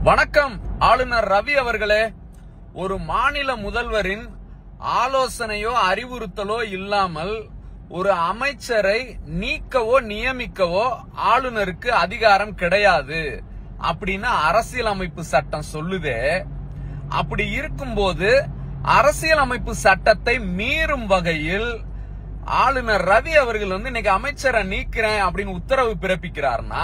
வணக்கம் ஆளுநர் ரவி அவர்களே ஒரு மாநில முதல்வரின் ஆலோசனையோ அறிவுறுத்தலோ இல்லாமல் ஒரு அமைச்சரை நீக்கவோ நியமிக்கவோ ஆளுநருக்கு அதிகாரம் கிடையாது அப்படின்னு அரசியலமைப்பு சட்டம் சொல்லுதே அப்படி இருக்கும்போது அரசியலமைப்பு சட்டத்தை மீறும் வகையில் ஆளுநர் ரவி அவர்கள் வந்து இன்னைக்கு அமைச்சரை நீக்கிறேன் அப்படின்னு உத்தரவு பிறப்பிக்கிறார்னா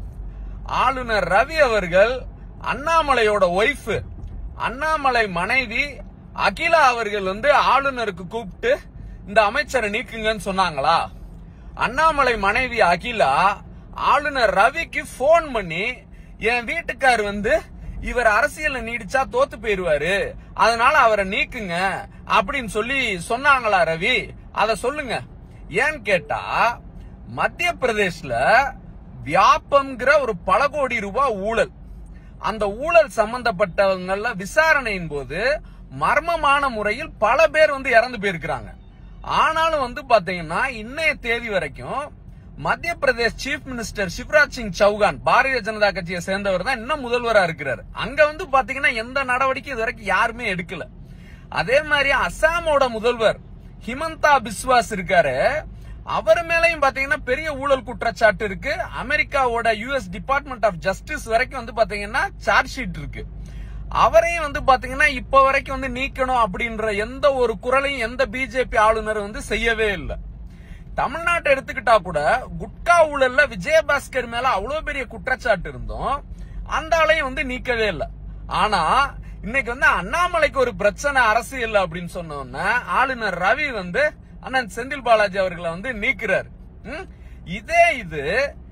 ஆளுநர் ரவி அவர்கள் அண்ணாமலையோட ஒய்ஃப் அண்ணாமலை மனைவி அகிலா அவர்கள் வந்து ஆளுநருக்கு கூப்பிட்டு இந்த அமைச்சரை நீக்குங்கன்னு சொன்னாங்களா அண்ணாமலை மனைவி அகிலா ஆளுநர் ரவிக்கு போன் பண்ணி என் வீட்டுக்கார் வந்து இவர் அரசியல்ல நீடிச்சா தோத்து போயிருவாரு அதனால அவரை நீக்குங்க அப்படின்னு சொல்லி சொன்னாங்களா ரவி அத சொல்லுங்க ஏன்னு கேட்டா மத்திய பிரதேஷ்ல வியாபம்ங்கிற ஒரு பல கோடி ரூபாய் ஊழல் அந்த ஊழல் சம்பந்தப்பட்டவங்கள விசாரணையின் போது மர்மமான முறையில் பல பேர் வந்து இறந்து போயிருக்கிறாங்க ஆனாலும் வந்து பாத்தீங்கன்னா இன்னைய தேதி வரைக்கும் மத்திய பிரதேஷ் சீஃப் மினிஸ்டர் சிவராஜ் சிங் சௌகான் பாரதிய ஜனதா கட்சியை சேர்ந்தவர் தான் இன்னும் முதல்வரா இருக்கிறாரு அங்க வந்து பாத்தீங்கன்னா எந்த நடவடிக்கை இது வரைக்கும் யாருமே எடுக்கல அதே மாதிரி அசாமோட முதல்வர் ஹிமந்தா பிஸ்வாஸ் இருக்காரு அவர் மேலயும் பாத்தீங்கன்னா பெரிய ஊழல் குற்றச்சாட்டு இருக்கு அமெரிக்காவோட யுஎஸ் டிபார்ட்மெண்ட் ஆஃப் ஜஸ்டிஸ் வரைக்கும் வந்து பாத்தீங்கன்னா சார்ஜ் ஷீட் இருக்கு அவரையும் வந்து பாத்தீங்கன்னா இப்ப வரைக்கும் வந்து நீக்கணும் அப்படின்ற எந்த ஒரு குரலையும் எந்த பிஜேபி ஆளுநர் வந்து செய்யவே இல்லை தமிழ்நாட்டை எடுத்துக்கிட்டா கூட குட்கா ஊழல்ல விஜயபாஸ்கர் மேல அவ்வளவு பெரிய குற்றச்சாட்டு இருந்தும் அந்த ஆளையும் வந்து நீக்கவே இல்லை ஆனா இன்னைக்கு வந்து அண்ணாமலைக்கு ஒரு பிரச்சனை அரசியல் அப்படின்னு சொன்ன உடனே ஆளுநர் ரவி வந்து அண்ணன் செந்தில் பாலாஜி அவர்களை வந்து நீக்கிறார் ம்? இதே இது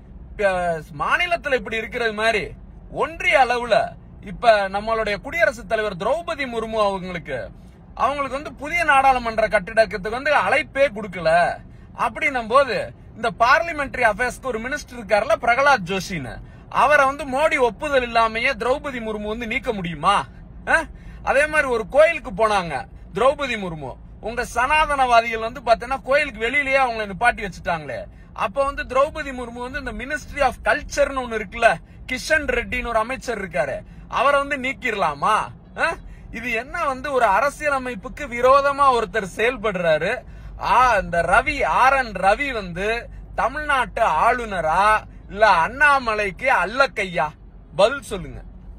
ப- மாநிலத்துல இப்படி இருக்கிறது மாதிரி ஒன்றிய அளவுல இப்ப நம்மளுடைய குடியரசுத் தலைவர் திரௌபதி முர்மு அவங்களுக்கு அவங்களுக்கு வந்து புதிய நாடாளுமன்ற கட்டிடத்துக்கு வந்து அழைப்பே கொடுக்கல அப்படின்னும் போது இந்த பார்லிமெண்டரி அஃபேர்ஸ்க்கு ஒரு மினிஸ்டர் இருக்காருல பிரகலாத் ஜோஷின்னு அவரை வந்து மோடி ஒப்புதல் இல்லாமயே திரௌபதி முர்மு வந்து நீக்க முடியுமா அஹ்? அதே மாதிரி ஒரு கோயிலுக்கு போனாங்க திரௌபதி முர்மு உங்க சனாதனவாதிகள் வந்து பாத்தீங்கன்னா கோயிலுக்கு வெளியிலேயே அவங்களை நிப்பாட்டி வச்சுட்டாங்களே அப்ப வந்து திரௌபதி முர்மு வந்து இந்த மினிஸ்ட்ரி ஆஃப் கல்ச்சர்னு ஒண்ணு இருக்குல்ல கிஷன் ரெட்டின்னு ஒரு அமைச்சர் இருக்காரு அவரை வந்து நீக்கிரலாமா அஹ்? இது என்ன வந்து ஒரு அரசியலமைப்புக்கு விரோதமா ஒருத்தர் செயல்படுறாரு ஆ, இந்த ரவி ஆர் என் ரவி வந்து தமிழ்நாட்டு ஆளுநரா இல்ல அண்ணாமலைக்கு அல்ல கையா பதில் சொல்லுங்க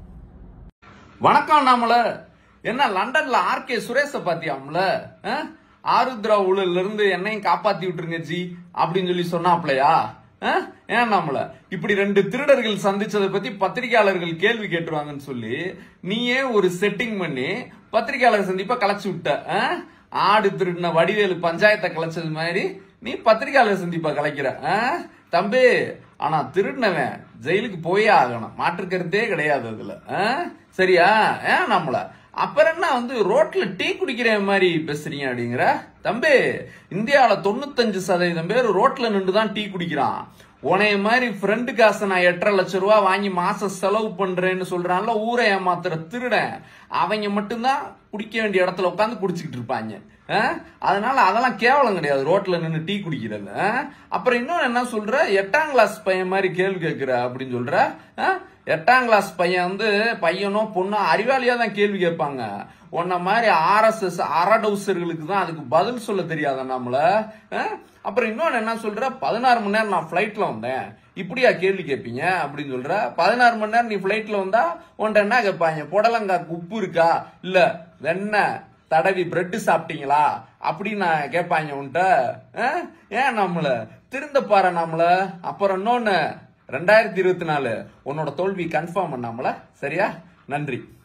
வணக்கம் அண்ணாமலை என்ன லண்டன்ல ஆர் கே சுரேஷ பாத்தியாம்ல அஹ்? ஆருத்ரா ஊழல்ல இருந்து என்னையும் காப்பாத்தி விட்டுருங்க ஜி அப்படின்னு சொல்லி சொன்னாப்லையா அஹ்? ஏன் நம்மள இப்படி ரெண்டு திருடர்கள் சந்திச்சதை பத்தி பத்திரிகையாளர்கள் கேள்வி கேட்டுருவாங்கன்னு சொல்லி நீயே ஒரு செட்டிங் பண்ணி பத்திரிகையாளர் சந்திப்பா கலைச்சு விட்ட அஹ்? ஆடு திருடின வடிவேலு பஞ்சாயத்தை கலைச்சது மாதிரி நீ பத்திரிகையாளர் சந்திப்பா கலைக்கிற அஹ்? தம்பி ஆனா திருடினவன் ஜெயிலுக்கு போயே ஆகணும் மாற்று கருத்தே கிடையாது அதுல அஹ்? சரியா ஏன் நம்மள அப்புறம் என்ன வந்து ரோட்ல டீ குடிக்கிற மாதிரி பேசுறீங்க அப்படிங்கிற தம்பி இந்தியாவில தொண்ணூத்தஞ்சு சதவீதம் பேர் ரோட்ல நின்று தான் டீ குடிக்கிறான் உனைய மாதிரி ஃப்ரெண்டு காசை நான் எட்டரை லட்சம் ரூபா வாங்கி மாசம் செலவு பண்றேன்னு சொல்றான்ல ஊரை ஏமாத்துற திருடன் அவங்க மட்டும்தான் குடிக்க வேண்டிய இடத்துல உட்காந்து குடிச்சுக்கிட்டு இருப்பாங்க அஹ்? அதனால அதெல்லாம் கேவலம் கிடையாது ரோட்ல நின்று டீ குடிக்கிறது அஹ்? அப்புறம் இன்னொன்னு என்ன சொல்ற எட்டாம் கிளாஸ் பையன் மாதிரி கேள்வி கேட்கிற அப்படின்னு சொல்ற அஹ்? எட்டாம் கிளாஸ் பையன் வந்து பையனோ பொண்ணோ அறிவாளியா தான் கேள்வி கேட்பாங்க உன்ன மாதிரி ஆர்எஸ்எஸ் அரடவுசர்களுக்கு தான் அதுக்கு பதில் சொல்ல தெரியாத நம்மள அஹ்? அப்புறம் இன்னொன்னு என்ன சொல்ற பதினாறு மணி நேரம் நான் பிளைட்ல வந்தேன் இப்படியா கேள்வி கேட்பீங்க அப்படின்னு சொல்ற பதினாறு மணி நேரம் நீ பிளைட்ல வந்தா உன்ட்ட என்ன கேட்பாங்க புடலங்காக்கு உப்பு இருக்கா இல்ல வெண்ணெய் தடவி பிரெட் சாப்பிட்டீங்களா அப்படின்னு நான் கேட்பாங்க உன்ட்ட அஹ்? ஏன் நம்மள திருந்த பாரு நம்மள அப்புறம் இன்னொன்னு ரெண்டாயிரத்தி இருபத்தி நாலு உன்னோட தோல்வி கன்ஃபார்ம் பண்ணாமல சரியா நன்றி